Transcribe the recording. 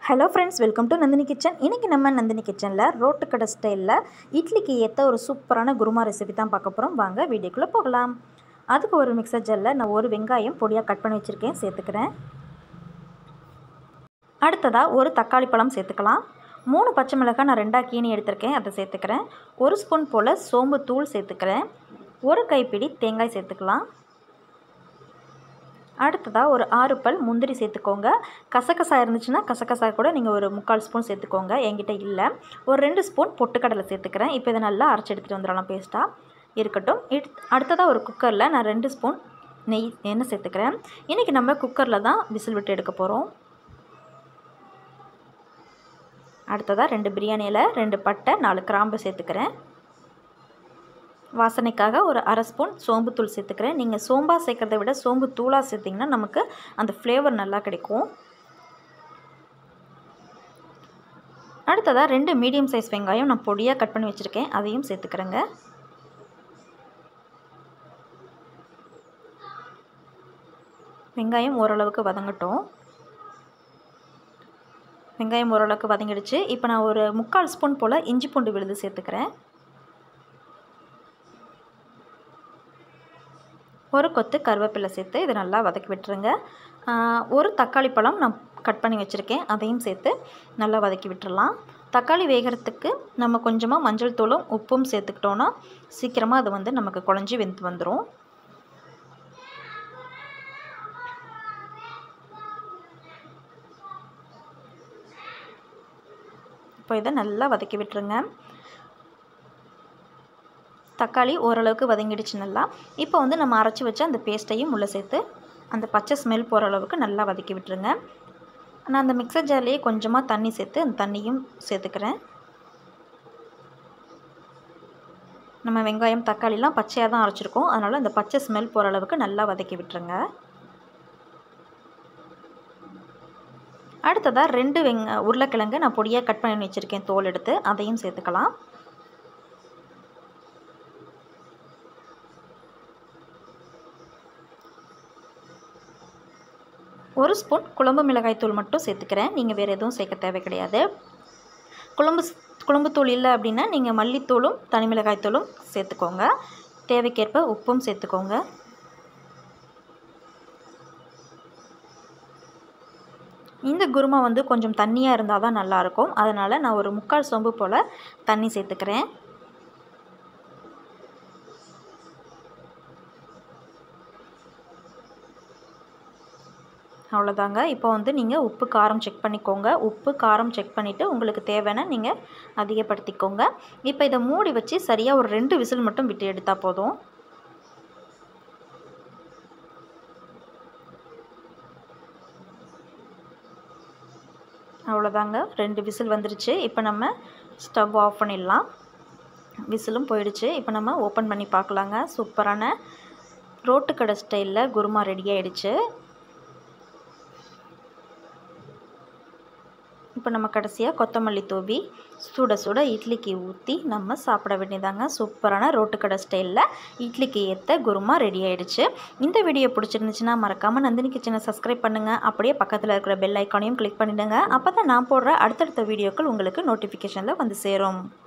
hello friends welcome to Nandini kitchen இன்றைக்கி நம்ம நந்தினி கிச்சனில் ரோட்டு கடை ஸ்டைலில் இட்லிக்கு ஏற்ற ஒரு சூப்பரான குருமா ரெசிபி தான் பார்க்க போகிறோம் வாங்க வீடியோக்குள்ளே போகலாம் அதுக்கு ஒரு மிக்சர் ஜல்லில் நான் ஒரு வெங்காயம் பொடியாக கட் பண்ணி வச்சுருக்கேன் சேர்த்துக்கிறேன் அடுத்ததாக ஒரு தக்காளி பழம் சேர்த்துக்கலாம் மூணு பச்சை மிளகாய் நான் ரெண்டாக கீனி எடுத்திருக்கேன் அதை சேர்த்துக்கிறேன் ஒரு ஸ்பூன் போல் சோம்பு தூள் சேர்த்துக்கிறேன் ஒரு கைப்பிடி தேங்காய் சேர்த்துக்கலாம் அடுத்ததாக ஒரு ஆறு பல் முந்திரி சேர்த்துக்கோங்க கசகசா இருந்துச்சுன்னா கசகசா கூட நீங்கள் ஒரு முக்கால் ஸ்பூன் சேர்த்துக்கோங்க என்கிட்ட இல்லை ஒரு ரெண்டு ஸ்பூன் பொட்டுக்கடலை சேர்த்துக்கிறேன் இப்போ இதை நல்லா அரைச்சி எடுத்துகிட்டு வந்துடலாம் பேஸ்ட்டாக இருக்கட்டும் இட் அடுத்ததாக ஒரு குக்கரில் நான் ரெண்டு ஸ்பூன் நெய் எண்ணெய் சேர்த்துக்கிறேன் இன்றைக்கி நம்ம குக்கரில் தான் விசில் விட்டு எடுக்க போகிறோம் அடுத்ததாக ரெண்டு பிரியாணியில் ரெண்டு பட்டை நாலு கிராம்பு சேர்த்துக்கிறேன் வாசனைக்காக ஒரு அரை ஸ்பூன் சோம்புத்தூள் சேர்த்துக்கிறேன் நீங்கள் சோம்பா சேர்க்குறத விட சோம்பு தூளாக சேர்த்திங்கன்னா நமக்கு அந்த ஃப்ளேவர் நல்லா கிடைக்கும் அடுத்ததாக ரெண்டு மீடியம் சைஸ் வெங்காயம் நான் பொடியாக கட் பண்ணி வச்சுருக்கேன் அதையும் சேர்த்துக்கிறேங்க வெங்காயம் ஓரளவுக்கு வதங்கட்டும் வெங்காயம் ஓரளவுக்கு வதங்கிடுச்சு இப்போ நான் ஒரு முக்கால் ஸ்பூன் போல் இஞ்சி பூண்டு விழுது சேர்த்துக்கிறேன் ஒரு கொத்து கருவேப்பிலை சேர்த்து இதை நல்லா வதக்கி விட்டுருங்க ஒரு தக்காளி பழம் நான் கட் பண்ணி வச்சுருக்கேன் அதையும் சேர்த்து நல்லா வதக்கி விட்டுறலாம் தக்காளி வேகிறதுக்கு நம்ம கொஞ்சமாக மஞ்சள் தூளும் உப்பும் சேர்த்துக்கிட்டோன்னா சீக்கிரமாக அது வந்து நமக்கு குழஞ்சி வெந்து வந்துடும் இப்போ இதை நல்லா வதக்கி விட்டுருங்க தக்காளி ஓரளவுக்கு வதங்கிடுச்சு நல்லா இப்போ வந்து நம்ம அரைச்சி வச்ச அந்த பேஸ்ட்டையும் உள்ளே சேர்த்து அந்த பச்சை ஸ்மெல் போகிற அளவுக்கு நல்லா வதக்கி விட்டுருங்க நான் அந்த மிக்சர் ஜார்லேயே கொஞ்சமாக தண்ணி சேர்த்து அந்த தண்ணியும் சேர்த்துக்கிறேன் நம்ம வெங்காயம் தக்காளிலாம் பச்சையாக தான் அரைச்சிருக்கோம் அதனால் அந்த பச்சை ஸ்மெல் போகிற அளவுக்கு நல்லா வதக்கி விட்டுருங்க அடுத்ததாக ரெண்டு வெங்க உருளைக்கிழங்கு நான் பொடியாக கட் பண்ணி வச்சுருக்கேன் தோல் எடுத்து அதையும் சேர்த்துக்கலாம் ஒரு ஸ்பூன் குழம்பு மிளகாய் தூள் மட்டும் சேர்த்துக்கிறேன் நீங்கள் வேறு எதுவும் சேர்க்க தேவை கிடையாது குழம்பு குழம்புத்தூள் இல்லை அப்படின்னா நீங்கள் மல்லித்தூளும் தனி மிளகாய் தூளும் சேர்த்துக்கோங்க தேவைக்கேற்ப உப்பும் சேர்த்துக்கோங்க இந்த குருமா வந்து கொஞ்சம் தண்ணியாக இருந்தால் தான் நல்லாயிருக்கும் அதனால் நான் ஒரு முக்கால் சொம்பு போல் தண்ணி சேர்த்துக்கிறேன் அவ்வளோதாங்க இப்போ வந்து நீங்கள் உப்பு காரம் செக் பண்ணிக்கோங்க உப்பு காரம் செக் பண்ணிவிட்டு உங்களுக்கு தேவைன்னா நீங்கள் அதிகப்படுத்திக்கோங்க இப்போ இதை மூடி வச்சு சரியாக ஒரு ரெண்டு விசில் மட்டும் விட்டு எடுத்தால் போதும் அவ்வளோதாங்க ரெண்டு விசில் வந்துருச்சு இப்போ நம்ம ஸ்டவ் ஆஃப் பண்ணிடலாம் விசிலும் போயிடுச்சு இப்போ நம்ம ஓப்பன் பண்ணி பார்க்கலாங்க சூப்பரான ரோட்டுக்கடை ஸ்டைலில் குருமா ரெடி ஆகிடுச்சு இப்போ நம்ம கடைசியாக கொத்தமல்லி தூவி சுட சுட இட்லிக்கு ஊற்றி நம்ம சாப்பிட வேண்டியதாங்க சூப்பரான ரோட்டுக்கடை ஸ்டைலில் இட்லிக்கு ஏற்ற குருமா ரெடி ஆகிடுச்சு இந்த வீடியோ பிடிச்சிருந்துச்சுன்னா மறக்காமல் நந்தினி கிச்சனை சப்ஸ்கிரைப் பண்ணுங்கள் அப்படியே பக்கத்தில் இருக்கிற பெல் ஐக்கானையும் கிளிக் பண்ணிவிடுங்க அப்போ தான் நான் போடுற அடுத்தடுத்த வீடியோக்கள் உங்களுக்கு நோட்டிஃபிகேஷனில் வந்து சேரும்